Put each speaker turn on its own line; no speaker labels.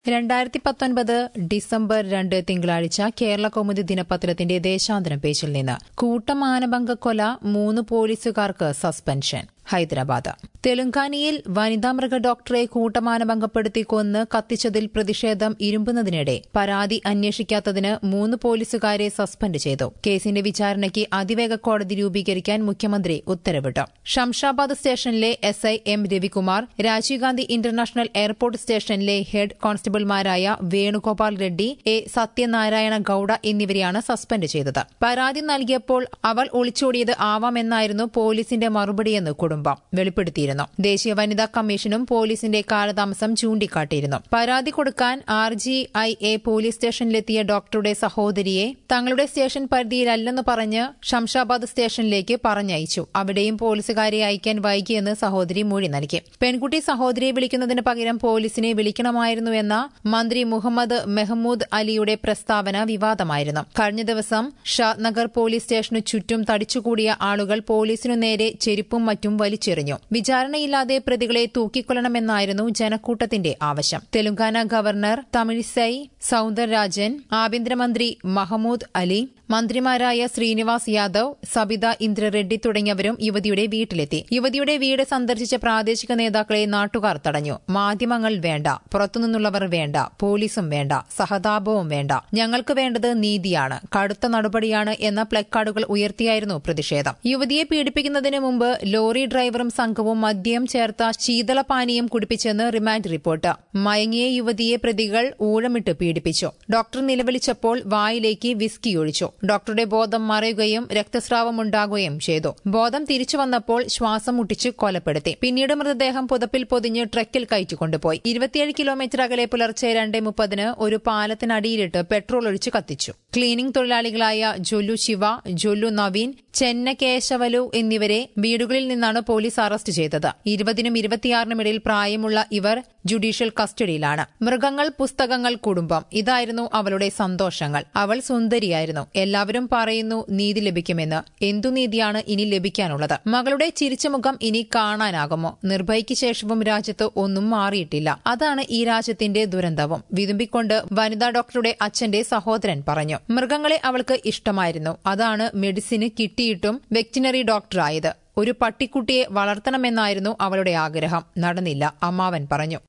രണ്ടായിരത്തി പത്തൊൻപത് ഡിസംബർ രണ്ട് തിങ്കളാഴ്ച കേരള കൗമുദി ദിനപത്രത്തിന്റെ ദേശാന്തരം പേജിൽ നിന്ന് കൂട്ടമാനഭംഗ കൊല മൂന്ന് പോലീസുകാർക്ക് സസ്പെൻഷൻ ഹൈദരാബാദ് തെലങ്കാനയിൽ വനിതാ മൃഗ ഡോക്ടറെ കൂട്ടമാനഭംഗപ്പെടുത്തി കൊന്ന് കത്തിച്ചതിൽ പ്രതിഷേധം ഇരുമ്പുന്നതിനിടെ പരാതി അന്വേഷിക്കാത്തതിന് മൂന്ന് പോലീസുകാരെ സസ്പെൻഡ് ചെയ്തു കേസിന്റെ വിചാരണയ്ക്ക് അതിവേഗ കോടതി രൂപീകരിക്കാൻ മുഖ്യമന്ത്രി ഉത്തരവിട്ടു ഷംഷാബാദ് സ്റ്റേഷനിലെ S I M Ravikumar Rajiv Gandhi international airport സ്റ്റേഷനിലെ ഹെഡ് കോൺസ്റ്റബിൾമാരായ വേണുഗോപാൽ റെഡ്ഡി എ സത്യനാരായണ ഗൌഡ എന്നിവരെയാണ് സസ്പെൻഡ് ചെയ്തത് പരാതി നൽകിയപ്പോൾ അവൾ ഒളിച്ചോടിയത് ആവാമെന്നായിരുന്നു പോലീസിന്റെ മറുപടിയെന്ന് കുടുംബം വെളിപ്പെടുത്തിയിരുന്നു ദേശീയ വനിതാ കമ്മീഷനും പോലീസിന്റെ കാലതാമസം ചൂണ്ടിക്കാട്ടിയിരുന്നു പരാതി കൊടുക്കാൻ R G I A police സ്റ്റേഷനിലെത്തിയ ഡോക്ടറുടെ സഹോദരിയെ തങ്ങളുടെ സ്റ്റേഷൻ പരിധിയിലല്ലെന്ന് പറഞ്ഞ് ഷംഷാബാദ് സ്റ്റേഷനിലേക്ക് പറഞ്ഞയച്ചു അവിടെയും പോലീസുകാരെ അയക്കാൻ വൈകിയെന്ന് സഹോദരി മൊഴി നൽകി പെൺകുട്ടി സഹോദരിയെ വിളിക്കുന്നതിന് പകരം പോലീസിനെ വിളിക്കണമായിരുന്നുവെന്ന മന്ത്രി മുഹമ്മദ് മെഹമ്മൂദ് അലിയുടെ പ്രസ്താവന വിവാദമായിരുന്നു കഴിഞ്ഞ ദിവസം ഷാദ്നഗർ പോലീസ് സ്റ്റേഷനു ചുറ്റും തടിച്ചുകൂടിയ ആളുകൾ പോലീസിനു നേരെ ചെരുപ്പും മറ്റും വലിച്ചെറിഞ്ഞു വിചാരണയില്ലാതെ പ്രതികളെ തൂക്കിക്കൊല്ലണമെന്നായിരുന്നു ജനക്കൂട്ടത്തിന്റെ ആവശ്യം തെലങ്കാന ഗവർണർ തമിഴിസൈ സൌന്ദരരാജൻ ആഭ്യന്തരമന്ത്രി മഹമ്മൂദ് അലി മന്ത്രിമാരായ ശ്രീനിവാസ് യാദവ് സബിത ഇന്ദ്രറെഡ്ഡി തുടങ്ങിയവരും യുവതിയുടെ വീട്ടിലെത്തി യുവതിയുടെ വീട് സന്ദർശിച്ച പ്രാദേശിക നേതാക്കളെ നാട്ടുകാർ തടഞ്ഞു മാധ്യമങ്ങൾ വേണ്ട പുറത്തുനിന്നുള്ളവർ വേണ്ട പോലീസും വേണ്ട സഹതാപവും വേണ്ട ഞങ്ങൾക്ക് വേണ്ടത് നീതിയാണ് കടുത്ത നടപടിയാണ് എന്ന പ്ലക്കാർഡുകൾ ഉയർത്തിയായിരുന്നു പ്രതിഷേധം യുവതിയെ പീഡിപ്പിക്കുന്നതിന് മുമ്പ് ലോറി ഡ്രൈവറും സംഘവും മദ്യം ചേർത്ത ശീതളപാനീയം കുടിപ്പിച്ചെന്ന് റിമാൻഡ് റിപ്പോർട്ട് മയങ്ങിയ യുവതിയെ പ്രതികൾ ഊഴമിട്ട് പീഡിപ്പിച്ചു ഡോക്ടർ നിലവിളിച്ചപ്പോൾ വായിലേക്ക് വിസ്കി ഒഴിച്ചു ഡോക്ടറുടെ ബോധം മറയുകയും രക്തസ്രാവമുണ്ടാകുകയും ചെയ്തു ബോധം തിരിച്ചു വന്നപ്പോൾ ശ്വാസം മുട്ടിച്ച് കൊലപ്പെടുത്തി പിന്നീട് മൃതദേഹം പുതപ്പിൽ പൊതിഞ്ഞ് ട്രക്കിൽ കയറ്റിക്കൊണ്ടുപോയി ഇരുപത്തിയേഴ് കിലോമീറ്റർ അകലെ പുലർച്ചെ രണ്ട് മുപ്പതിന് ഒരു പാലത്തിനടിയിലിട്ട് പെട്രോൾ ഒഴിച്ച് കത്തിച്ചു ക്ലീനിംഗ് തൊഴിലാളികളായ ജൊല്ലു ശിവ ജൊല്ലു നവീൻ ചെന്ന കേശവലു എന്നിവരെ വീടുകളിൽ നിന്നാണ് പോലീസ് അറസ്റ്റ് ചെയ്തത് ഇരുപതിനും ഇരുപത്തിയാറിനും ഇടയിൽ പ്രായമുള്ള ഇവർ ജുഡീഷ്യൽ കസ്റ്റഡിയിലാണ് മൃഗങ്ങൾ പുസ്തകങ്ങൾ കുടുംബം ഇതായിരുന്നു അവളുടെ സന്തോഷങ്ങൾ അവൾ സുന്ദരിയായിരുന്നു എല്ലാവരും പറയുന്നു നീതി ലഭിക്കുമെന്ന് എന്തു നീതിയാണ് ഇനി ലഭിക്കാനുള്ളത് മകളുടെ ചിരിച്ച മുഖം ഇനി കാണാനാകുമോ നിർഭയയ്ക്ക് ശേഷവും രാജ്യത്ത് ഒന്നും മാറിയിട്ടില്ല അതാണ് ഈ രാജ്യത്തിന്റെ ദുരന്തവും വിതുമ്പിക്കൊണ്ട് വനിതാ ഡോക്ടറുടെ അച്ഛന്റെ സഹോദരൻ പറഞ്ഞു മൃഗങ്ങളെ അവൾക്ക് ഇഷ്ടമായിരുന്നു അതാണ് മെഡിസിന് കിട്ടിയിട്ടും വെറ്റിനറി ഡോക്ടറായത് ഒരു പട്ടിക്കുട്ടിയെ വളർത്തണമെന്നായിരുന്നു അവളുടെ ആഗ്രഹം നടന്നില്ല അമ്മാവൻ പറഞ്ഞു